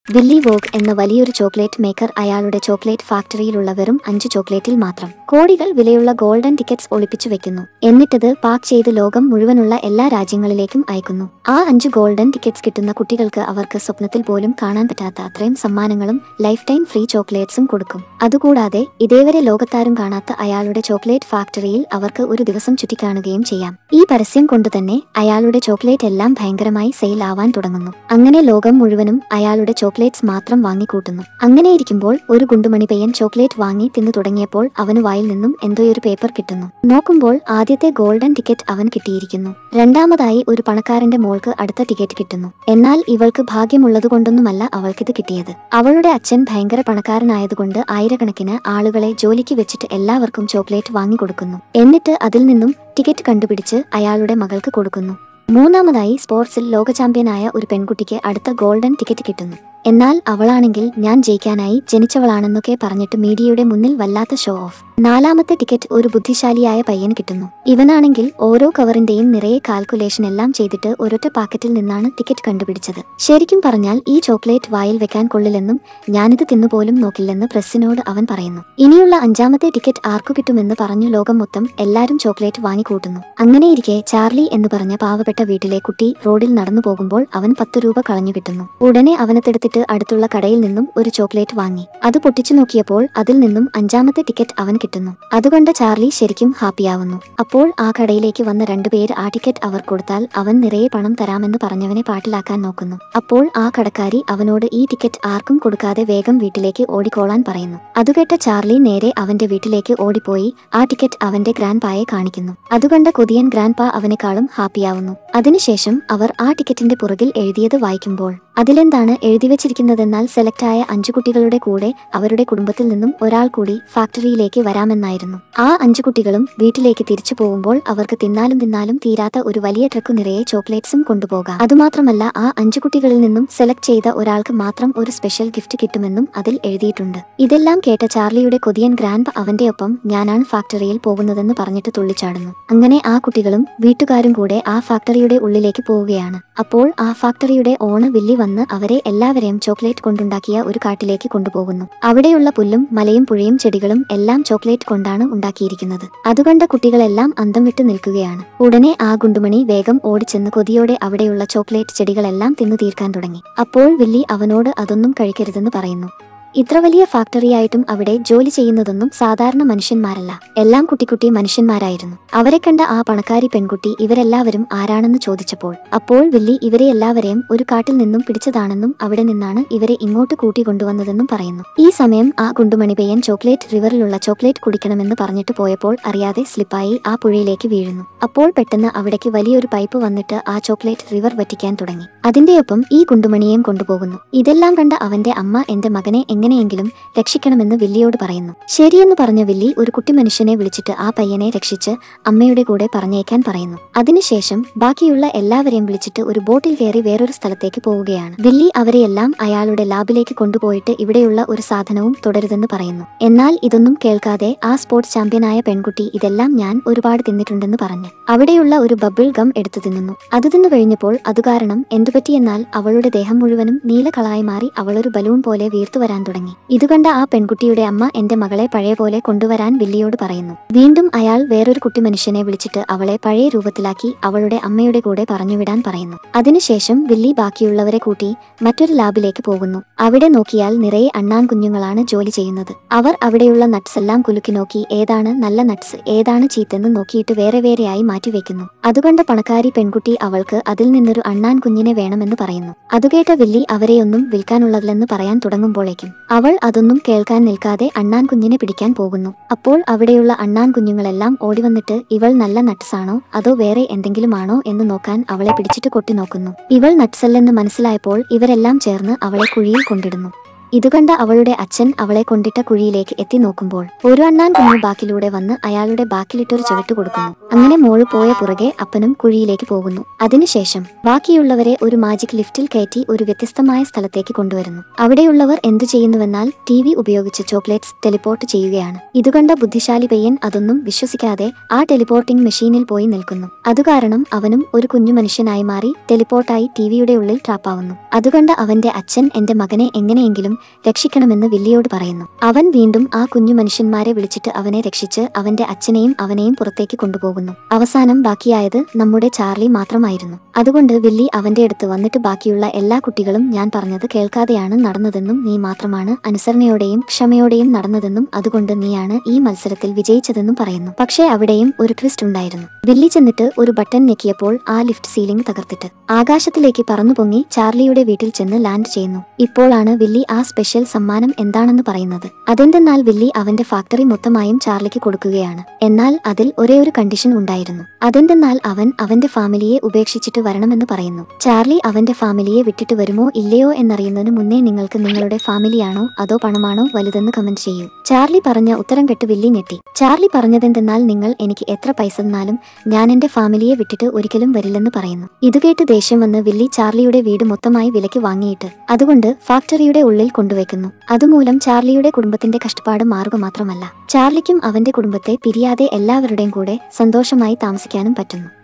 Willy Wonka എന്ന വലിയൊരു chocolate maker അയാളുടെ ചോക്ലേറ്റ് ഫാക്ടറിയിലുള്ള വെറും അഞ്ച് ചോക്ലേറ്റിൽ മാത്രം കോടികൾ വിലയുള്ള ഗോൾഡൻ ടിക്കറ്റ്സ് ഒളിപ്പിച്ചു വെക്കുന്നു എന്നിട്ടത് പാക്ക് ചെയ്ത് ലോകം മുഴുവനുള്ള എല്ലാ രാജ്യങ്ങളിലേക്കും അയക്കുന്നു ആ അഞ്ച് ഗോൾഡൻ ടിക്കറ്റ്സ് കിട്ടുന്ന കുട്ടികൾക്ക് അവർക്ക് സ്വപ്നത്തിൽ പോലും കാണാൻ പറ്റാത്ത അത്രയും സമ്മാനങ്ങളും ലൈഫ് ടൈം ഫ്രീ ചോക്ലേറ്റ്സും കൊടുക്കും അതുകൂടാതെ ഇതേവരെ ലോകത്താരും കാണാത്ത അയാളുടെ ചോക്ലേറ്റ് ഫാക്ടറിയിൽ അവർക്ക് ഒരു ദിവസം ചുറ്റിക്കാണുകയും ചെയ്യാം ഈ പരസ്യം കൊണ്ട് തന്നെ അയാളുടെ ചോക്ലേറ്റ് എല്ലാം ഭയങ്കരമായി സെയിൽ ആവാൻ തുടങ്ങുന്നു അങ്ങനെ ലോകം മുഴുവനും അയാളുടെ ചോക്ലേറ്റ്സ് മാത്രം വാങ്ങിക്കൂട്ടുന്നു അങ്ങനെയിരിക്കുമ്പോൾ ഒരു ഗുണ്ടുമണി പയ്യൻ ചോക്ലേറ്റ് വാങ്ങി തിന്നു തുടങ്ങിയപ്പോൾ അവന് വായിൽ നിന്നും എന്തോ ഒരു പേപ്പർ കിട്ടുന്നു നോക്കുമ്പോൾ ആദ്യത്തെ ഗോൾഡൻ ടിക്കറ്റ് അവൻ കിട്ടിയിരിക്കുന്നു രണ്ടാമതായി ഒരു പണക്കാരന്റെ മോൾക്ക് അടുത്ത ടിക്കറ്റ് കിട്ടുന്നു എന്നാൽ ഇവൾക്ക് ഭാഗ്യമുള്ളതുകൊണ്ടൊന്നുമല്ല അവൾക്കിത് കിട്ടിയത് അവളുടെ അച്ഛൻ ഭയങ്കര പണക്കാരനായതുകൊണ്ട് ആയിരക്കണക്കിന് ആളുകളെ ജോലിക്ക് വെച്ചിട്ട് എല്ലാവർക്കും ചോക്ലേറ്റ് വാങ്ങിക്കൊടുക്കുന്നു എന്നിട്ട് അതിൽ നിന്നും ടിക്കറ്റ് കണ്ടുപിടിച്ച് അയാളുടെ മകൾക്ക് കൊടുക്കുന്നു മൂന്നാമതായി സ്പോർട്സിൽ ലോക ചാമ്പ്യനായ ഒരു പെൺകുട്ടിക്ക് അടുത്ത ഗോൾഡൻ ടിക്കറ്റ് കിട്ടുന്നു എന്നാൽ അവളാണെങ്കിൽ ഞാൻ ജയിക്കാനായി ജനിച്ചവളാണെന്നൊക്കെ പറഞ്ഞിട്ട് മീഡിയയുടെ മുന്നിൽ വല്ലാത്ത ഷോ ഓഫ് നാലാമത്തെ ടിക്കറ്റ് ഒരു ബുദ്ധിശാലിയായ പയ്യൻ കിട്ടുന്നു ഇവനാണെങ്കിൽ ഓരോ കവറിന്റെയും നിറയെ കാൽക്കുലേഷൻ എല്ലാം ചെയ്തിട്ട് ഒരൊറ്റ പാക്കറ്റിൽ നിന്നാണ് ടിക്കറ്റ് കണ്ടുപിടിച്ചത് ശരിക്കും പറഞ്ഞാൽ ഈ ചോക്ലേറ്റ് വായിൽ വെക്കാൻ കൊള്ളില്ലെന്നും ഞാനിത് തിന്നുപോലും നോക്കില്ലെന്ന് പ്രസ്സിനോട് അവൻ പറയുന്നു ഇനിയുള്ള അഞ്ചാമത്തെ ടിക്കറ്റ് ആർക്കു കിട്ടുമെന്ന് പറഞ്ഞു ലോകം മൊത്തം എല്ലാരും ചോക്ലേറ്റ് വാങ്ങിക്കൂട്ടുന്നു അങ്ങനെയിരിക്കെ ചാർലി എന്ന് പറഞ്ഞ പാവപ്പെട്ട വീട്ടിലെ കുട്ടി റോഡിൽ നടന്നു പോകുമ്പോൾ അവൻ പത്ത് രൂപ കളഞ്ഞു കിട്ടുന്നു ഉടനെ അവനത്തെടുത്തിട്ട് അടുത്തുള്ള കടയിൽ നിന്നും ഒരു ചോക്ലേറ്റ് വാങ്ങി അത് പൊട്ടിച്ചു നോക്കിയപ്പോൾ അതിൽ നിന്നും അഞ്ചാമത്തെ ടിക്കറ്റ് അവൻ കിട്ടുന്നു അതുകൊണ്ട് ചാർലി ശരിക്കും ഹാപ്പിയാവുന്നു അപ്പോൾ ആ കടയിലേക്ക് വന്ന രണ്ടുപേർ ആ ടിക്കറ്റ് അവർ കൊടുത്താൽ അവൻ നിറയെ പണം തരാമെന്ന് പറഞ്ഞവനെ പാട്ടിലാക്കാൻ നോക്കുന്നു അപ്പോൾ ആ കടക്കാരി അവനോട് ഈ ടിക്കറ്റ് ആർക്കും കൊടുക്കാതെ വേഗം വീട്ടിലേക്ക് ഓടിക്കോളാൻ പറയുന്നു അതുകേട്ട ചാർലി നേരെ അവന്റെ വീട്ടിലേക്ക് ഓടിപ്പോയി ആ ടിക്കറ്റ് അവന്റെ ഗ്രാൻഡ് പായെ കാണിക്കുന്നു അതുകണ്ട കൊതിയൻ ഗ്രാൻഡ് പാ അവനെക്കാളും ഹാപ്പിയാവുന്നു അതിനുശേഷം അവർ ആ ടിക്കറ്റിന്റെ പുറകിൽ എഴുതിയത് വായിക്കുമ്പോൾ അതിലെന്താണ് എഴുതി വെച്ചിരിക്കുന്നതെന്നാൽ സെലക്ട് ആയ അഞ്ചു കുട്ടികളുടെ കൂടെ അവരുടെ കുടുംബത്തിൽ നിന്നും ഒരാൾ കൂടി ഫാക്ടറിയിലേക്ക് വരാമെന്നായിരുന്നു ആ അഞ്ചു കുട്ടികളും വീട്ടിലേക്ക് തിരിച്ചു പോകുമ്പോൾ അവർക്ക് തിന്നാലും തിന്നാലും തീരാത്ത ഒരു വലിയ ട്രക്ക് നിറയെ ചോക്ലേറ്റ്സും കൊണ്ടുപോകാം അതുമാത്രമല്ല ആ അഞ്ചു കുട്ടികളിൽ നിന്നും സെലക്ട് ചെയ്ത ഒരാൾക്ക് മാത്രം ഒരു സ്പെഷ്യൽ ഗിഫ്റ്റ് കിട്ടുമെന്നും അതിൽ എഴുതിയിട്ടുണ്ട് ഇതെല്ലാം കേട്ട ചാർലിയുടെ കൊതിയൻ ഗ്രാൻഡ് അവന്റെ ഒപ്പം ഞാനാണ് ഫാക്ടറിയിൽ പോകുന്നതെന്ന് പറഞ്ഞിട്ട് തുള്ളിച്ചാടുന്നു അങ്ങനെ ആ കുട്ടികളും വീട്ടുകാരും കൂടെ ആ ഫാക്ടറിയുടെ ഉള്ളിലേക്ക് പോവുകയാണ് അപ്പോൾ ആ ഫാക്ടറിയുടെ ഓണ് വില്ലി വന്ന് അവരെ എല്ലാവരെയും ചോക്ലേറ്റ് കൊണ്ടുണ്ടാക്കിയ ഒരു കാട്ടിലേക്ക് കൊണ്ടുപോകുന്നു അവിടെയുള്ള പുല്ലും മലയും പുഴയും ചെടികളും എല്ലാം ചോക്ലേറ്റ് കൊണ്ടാണ് ഉണ്ടാക്കിയിരിക്കുന്നത് അതുകണ്ട കുട്ടികളെല്ലാം അന്തം വിട്ട് നിൽക്കുകയാണ് ഉടനെ ആ ഗുണ്ടുമണി വേഗം ഓടിച്ചെന്ന് കൊതിയോടെ അവിടെയുള്ള ചോക്ലേറ്റ് ചെടികളെല്ലാം തിന്നു തീർക്കാൻ തുടങ്ങി അപ്പോൾ വില്ലി അവനോട് അതൊന്നും കഴിക്കരുതെന്ന് പറയുന്നു ഇത്ര വലിയ ഫാക്ടറിയായിട്ടും അവിടെ ജോലി ചെയ്യുന്നതൊന്നും സാധാരണ മനുഷ്യന്മാരല്ല എല്ലാം കുട്ടിക്കുട്ടി മനുഷ്യന്മാരായിരുന്നു അവരെ കണ്ട ആ പണക്കാരി പെൺകുട്ടി ഇവരെല്ലാവരും ആരാണെന്ന് ചോദിച്ചപ്പോൾ അപ്പോൾ വില്ലി ഇവരെ എല്ലാവരെയും ഒരു കാട്ടിൽ നിന്നും പിടിച്ചതാണെന്നും അവിടെ നിന്നാണ് ഇവരെ ഇങ്ങോട്ട് കൂട്ടിക്കൊണ്ടുവന്നതെന്നും പറയുന്നു ഈ സമയം ആ ഗുണ്ടുമണി പയ്യൻ ചോക്ലേറ്റ് റിവറിലുള്ള ചോക്ലേറ്റ് കുടിക്കണമെന്ന് പറഞ്ഞിട്ട് പോയപ്പോൾ അറിയാതെ സ്ലിപ്പായി ആ പുഴയിലേക്ക് വീഴുന്നു അപ്പോൾ പെട്ടെന്ന് അവിടേക്ക് വലിയൊരു പൈപ്പ് വന്നിട്ട് ആ ചോക്ലേറ്റ് റിവർ വറ്റിക്കാൻ തുടങ്ങി അതിന്റെയൊപ്പം ഈ ഗുണ്ടുമണിയെയും കൊണ്ടുപോകുന്നു ഇതെല്ലാം കണ്ട അവന്റെ അമ്മ എന്റെ മകനെ എങ്ങനെയെങ്കിലും രക്ഷിക്കണമെന്ന് വില്ലിയോട് പറയുന്നു ശരിയെന്ന് പറഞ്ഞ വില്ലി ഒരു കുട്ടി മനുഷ്യനെ വിളിച്ചിട്ട് ആ പയ്യനെ രക്ഷിച്ച് അമ്മയുടെ കൂടെ പറഞ്ഞേക്കാൻ പറയുന്നു അതിനുശേഷം ബാക്കിയുള്ള എല്ലാവരെയും വിളിച്ചിട്ട് ഒരു ബോട്ടിൽ കയറി വേറൊരു സ്ഥലത്തേക്ക് പോവുകയാണ് വില്ലി അവരെയെല്ലാം അയാളുടെ ലാബിലേക്ക് കൊണ്ടുപോയിട്ട് ഇവിടെയുള്ള ഒരു സാധനവും തുടരുതെന്ന് പറയുന്നു എന്നാൽ ഇതൊന്നും കേൾക്കാതെ ആ സ്പോർട്സ് ചാമ്പ്യനായ പെൺകുട്ടി ഇതെല്ലാം ഞാൻ ഒരുപാട് തിന്നിട്ടുണ്ടെന്ന് പറഞ്ഞ് അവിടെയുള്ള ഒരു ബബിൾ ഗം എടുത്തു തിന്നുന്നു അത് തിന്നു കഴിഞ്ഞപ്പോൾ അതുകാരണം എന്തുപറ്റിയെന്നാൽ അവളുടെ ദേഹം മുഴുവനും നീലകളായി മാറി അവളൊരു ബലൂൺ പോലെ വീർത്തു വരാൻ തുടങ്ങി ഇതുകണ്ട ആ പെൺകുട്ടിയുടെ അമ്മ എന്റെ മകളെ പഴയ പോലെ കൊണ്ടുവരാൻ വില്ലിയോട് പറയുന്നു വീണ്ടും അയാൾ വേറൊരു കുട്ടി മനുഷ്യനെ വിളിച്ചിട്ട് അവളെ പഴയ രൂപത്തിലാക്കി അവളുടെ അമ്മയുടെ കൂടെ പറഞ്ഞുവിടാൻ പറയുന്നു അതിനുശേഷം വില്ലി ബാക്കിയുള്ളവരെ കൂട്ടി മറ്റൊരു ലാബിലേക്ക് പോകുന്നു അവിടെ നോക്കിയാൽ നിറയെ അണ്ണാൻ കുഞ്ഞുങ്ങളാണ് ജോലി ചെയ്യുന്നത് അവർ അവിടെയുള്ള നട്ട്സ് എല്ലാം കുലുക്കി നോക്കി ഏതാണ് നല്ല നട്ട്സ് ഏതാണ് ചീത്തെന്ന് നോക്കിയിട്ട് വേറെ വേറെയായി മാറ്റിവെക്കുന്നു അതുകൊണ്ട് പണക്കാരി പെൺകുട്ടി അവൾക്ക് അതിൽ നിന്നൊരു അണ്ണാൻ കുഞ്ഞിനെ വേണമെന്ന് പറയുന്നു അതുകേട്ട വില്ലി അവരെയൊന്നും വിൽക്കാനുള്ളതില്ലെന്ന് പറയാൻ തുടങ്ങുമ്പോഴേക്കും അവൾ അതൊന്നും കേൾക്കാൻ നിൽക്കാതെ അണ്ണാൻ കുഞ്ഞിനെ പിടിക്കാൻ പോകുന്നു അപ്പോൾ അവിടെയുള്ള അണ്ണാൻ കുഞ്ഞുങ്ങളെല്ലാം ഓടിവന്നിട്ട് ഇവൾ നല്ല നട്ട്സാണോ അതോ വേറെ എന്തെങ്കിലും ആണോ എന്ന് നോക്കാൻ അവളെ പിടിച്ചിട്ട് കൊട്ടി നോക്കുന്നു ഇവൾ നട്ട്സല്ലെന്ന് മനസ്സിലായപ്പോൾ ഇവരെല്ലാം ചേർന്ന് അവളെ കുഴിയിൽ കൊണ്ടിടുന്നു ഇതുകണ്ട അവളുടെ അച്ഛൻ അവളെ കൊണ്ടിട്ട കുഴിയിലേക്ക് എത്തി നോക്കുമ്പോൾ ഒരു അണ്ണാൻ കുഞ്ഞു ബാക്കിലൂടെ വന്ന് അയാളുടെ ബാക്കിലിട്ടൊരു ചവിട്ട് കൊടുക്കുന്നു അങ്ങനെ മോള് പോയ പുറകെ അപ്പനും കുഴിയിലേക്ക് പോകുന്നു അതിനുശേഷം ബാക്കിയുള്ളവരെ ഒരു മാജിക് ലിഫ്റ്റിൽ കയറ്റി ഒരു വ്യത്യസ്തമായ സ്ഥലത്തേക്ക് കൊണ്ടുവരുന്നു അവിടെയുള്ളവർ എന്തു ചെയ്യുന്നുവെന്നാൽ ടി വി ഉപയോഗിച്ച് ചോക്ലേറ്റ്സ് ടെലിപ്പോർട്ട് ചെയ്യുകയാണ് ഇതുകണ്ട ബുദ്ധിശാലി പയ്യൻ അതൊന്നും വിശ്വസിക്കാതെ ആ ടെലിപ്പോർട്ടിംഗ് മെഷീനിൽ പോയി നിൽക്കുന്നു അതുകാരണം അവനും ഒരു കുഞ്ഞു മനുഷ്യനായി മാറി ടെലിപ്പോർട്ടായി ടിവിയുടെ ഉള്ളിൽ ട്രാപ്പാവുന്നു അതുകണ്ട് അവന്റെ അച്ഛൻ എന്റെ മകനെ എങ്ങനെയെങ്കിലും രക്ഷിക്കണമെന്ന് വില്ലിയോട് പറയുന്നു അവൻ വീണ്ടും ആ കുഞ്ഞു മനുഷ്യന്മാരെ വിളിച്ചിട്ട് അവനെ രക്ഷിച്ച് അവന്റെ അച്ഛനെയും അവനെയും പുറത്തേക്ക് കൊണ്ടുപോകുന്നു അവസാനം ബാക്കിയായത് നമ്മുടെ ചാർലി മാത്രമായിരുന്നു അതുകൊണ്ട് വില്ലി അവന്റെ അടുത്ത് വന്നിട്ട് ബാക്കിയുള്ള എല്ലാ കുട്ടികളും ഞാൻ പറഞ്ഞത് കേൾക്കാതെയാണ് നടന്നതെന്നും നീ മാത്രമാണ് അനുസരണയോടെയും ക്ഷമയോടെയും നടന്നതെന്നും അതുകൊണ്ട് നീയാണ് ഈ മത്സരത്തിൽ വിജയിച്ചതെന്നും പറയുന്നു പക്ഷേ അവിടെയും ഒരു ട്വിസ്റ്റ് ഉണ്ടായിരുന്നു വില്ലി ചെന്നിട്ട് ഒരു ബട്ടൺ ഞെക്കിയപ്പോൾ ആ ലിഫ്റ്റ് സീലിംഗ് തകർത്തിട്ട് ആകാശത്തിലേക്ക് പറന്നു പൊങ്ങി ചാർലിയുടെ വീട്ടിൽ ചെന്ന് ലാൻഡ് ചെയ്യുന്നു ഇപ്പോഴാണ് വില്ലി ആ സ്പെഷ്യൽ സമ്മാനം എന്താണെന്ന് പറയുന്നത് അതെന്തെന്നാൽ വില്ലി അവന്റെ ഫാക്ടറി മൊത്തമായും ചാർലിക്ക് കൊടുക്കുകയാണ് എന്നാൽ അതിൽ ഒരേ ഒരു കണ്ടീഷൻ ഉണ്ടായിരുന്നു അതെന്തെന്നാൽ അവൻ അവന്റെ ഫാമിലിയെ ഉപേക്ഷിച്ചിട്ട് വരണമെന്ന് പറയുന്നു ചാർലി അവന്റെ ഫാമിലിയെ വിട്ടിട്ട് വരുമോ ഇല്ലയോ എന്നറിയുന്നതിന് മുന്നേ നിങ്ങൾക്ക് നിങ്ങളുടെ ഫാമിലിയാണോ അതോ പണമാണോ വലുതെന്ന് കമന്റ് ചെയ്യൂ ചാർലി പറഞ്ഞ ഉത്തരം കേട്ട് വില്ലി ഞെട്ടി ചാർലി പറഞ്ഞതെന്തെന്നാൽ നിങ്ങൾ എനിക്ക് എത്ര പൈസ തന്നാലും ഞാൻ എന്റെ ഫാമിലിയെ വിട്ടിട്ട് ഒരിക്കലും വരില്ലെന്ന് പറയുന്നു ഇത് കേട്ട് ദേഷ്യം വന്ന് വില്ലി ചാർലിയുടെ വീട് മൊത്തമായി വിലയ്ക്ക് വാങ്ങിയിട്ട് അതുകൊണ്ട് ഫാക്ടറിയുടെ ഉള്ളിൽ കൊണ്ടുവയ്ക്കുന്നു അതുമൂലം ചാർലിയുടെ കുടുംബത്തിന്റെ കഷ്ടപ്പാട് മാറുക മാത്രമല്ല ചാർലിക്കും അവന്റെ കുടുംബത്തെ പിരിയാതെ എല്ലാവരുടെയും കൂടെ സന്തോഷമായി താമസിക്കാനും പറ്റുന്നു